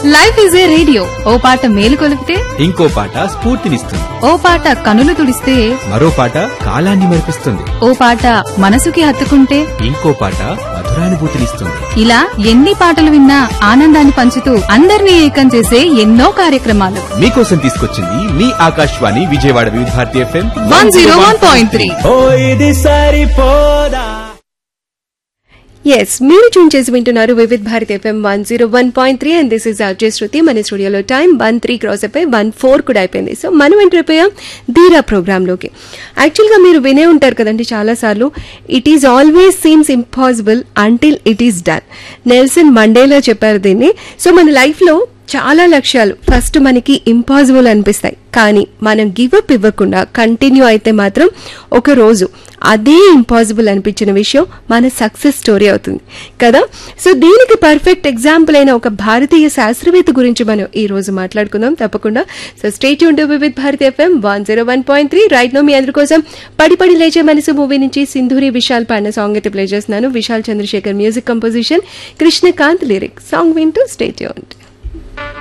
life is a radio ఓ పాట మేలు కొలిపితే ఇంకో పాట స్ఫూర్తినిస్తుంది ఓ పాట కనులు తుడిస్తే మరో పాట కాలాన్ని మరిపిస్తుంది ఓ పాట మనసుకి హత్తుకుంటే ఇంకో పాట మధురానుభూతినిస్తుంది ఇలా ఎన్ని పాటలు విన్నా ఆనందాన్ని పంచుతూ అందరినీ ఏకం చేసే ఎన్నో కార్యక్రమాలు మీకోసం తీసుకొచ్చింది మీ Akashvani Vijayawada Vividh Bharati FM one zero one point three ఓ ఇది సరిపోదా ఎస్ మీరు ట్యూన్ చేసి వింటున్నారు Vividh Bharati FM one zero one point three and this is RJ Shruti మన స్టూడియోలో టైం వన్ త్రీ క్రాస్ అయిపోయి వన్ ఫోర్ కూడా అయిపోయింది సో మనం ఎంటర్ అయిపోయాం ధీరా ప్రోగ్రాంలోకి యాక్చువల్గా మీరు వినే ఉంటారు కదండి చాలాసార్లు it is always seems impossible until it is done Nelson Mandela చెప్పారు దీన్ని సో మన లైఫ్లో చాలా లక్ష్యాలు ఫస్ట్ మనకి ఇంపాసిబుల్ అనిపిస్తాయి కానీ మనం గివ్ అప్ ఇవ్వకుండా కంటిన్యూ అయితే మాత్రం ఒక రోజు అదే ఇంపాసిబుల్ అనిపించిన విషయం మన సక్సెస్ స్టోరీ అవుతుంది కదా సో దీనికి పర్ఫెక్ట్ ఎగ్జాంపుల్ అయిన ఒక భారతీయ శాస్త్రవేత్త గురించి మనం ఈ రోజు మాట్లాడుకుందాం తప్పకుండా సో స్టేట్ యూన్ with Bharati FM one zero one point three right now మీ అందరి కోసం పడి పడి లేచే మనసు మూవీ నుంచి సింధూరి విశాల్ పాడిన సాంగ్ అయితే ప్లే చేస్తున్నాను Vishal Chandrashekhar music composition Krishnakanth lyric song వింటూ స్టేట్ యూన్